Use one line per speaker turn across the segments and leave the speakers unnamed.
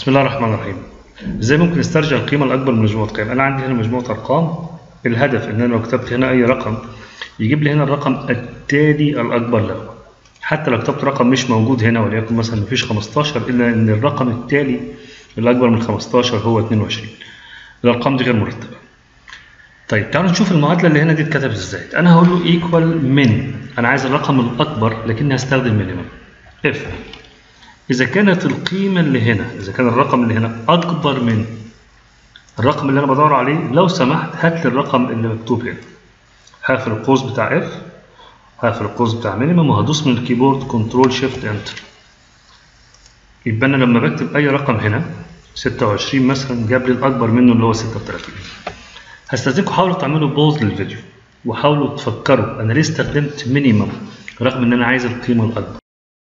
بسم الله الرحمن الرحيم ازاي ممكن استرجع القيمة الأكبر من مجموعة قيم أنا عندي هنا مجموعة أرقام الهدف إن أنا لو كتبت هنا أي رقم يجيب لي هنا الرقم التالي الأكبر له حتى لو كتبت رقم مش موجود هنا وليكن مثلا مفيش 15 إلا إن الرقم التالي الأكبر من 15 هو 22 الأرقام دي غير مرتبة طيب تعالوا نشوف المعادلة اللي هنا دي اتكتبت ازاي أنا هقول له ايكوال من أنا عايز الرقم الأكبر لكني هستخدم مينيمم اف إذا كانت القيمة اللي هنا إذا كان الرقم اللي هنا أكبر من الرقم اللي أنا بدور عليه لو سمحت هات لي الرقم اللي مكتوب هنا هقفل القوس بتاع اف هقفل القوس بتاع مينيمم وهدوس من الكيبورد كنترول شيفت انتر يبقى أنا لما بكتب أي رقم هنا 26 مثلا جاب لي الأكبر منه اللي هو 36 هستاذنكم حاولوا تعملوا بوز للفيديو وحاولوا تفكروا أنا ليه استخدمت مينيمم رغم إن أنا عايز القيمة الأكبر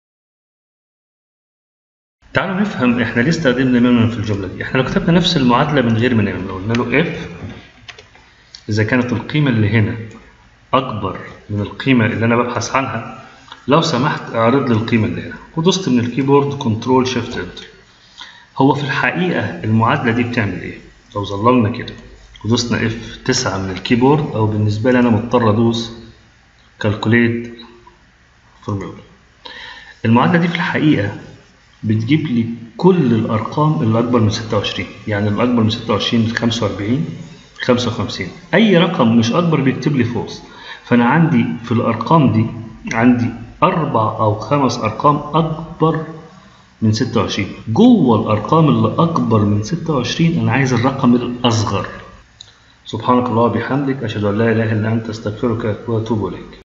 تعالوا نفهم احنا ليه استخدمنا مينيمم في الجمله دي احنا لو كتبنا نفس المعادله من غير مينيمم لو قلنا له اف اذا كانت القيمه اللي هنا اكبر من القيمه اللي انا ببحث عنها لو سمحت اعرض لي القيمه اللي هنا ودوست من الكيبورد كنترول شيفت انتر هو في الحقيقه المعادله دي بتعمل ايه لو ظللنا كده ودوسنا اف 9 من الكيبورد او بالنسبه لي انا مضطر ادوس كالكوليت فورمولا المعادله دي في الحقيقه بتجيب لي كل الارقام اللي اكبر من 26 يعني اللي اكبر من 26 45 55 اي رقم مش اكبر بيكتب لي فولس فانا عندي في الارقام دي عندي اربع او خمس ارقام اكبر من 26 جوه الارقام اللي اكبر من 26 انا عايز الرقم الاصغر سبحانك الله وبحمدك اشهد ان لا اله الا انت استغفرك واتوب اليك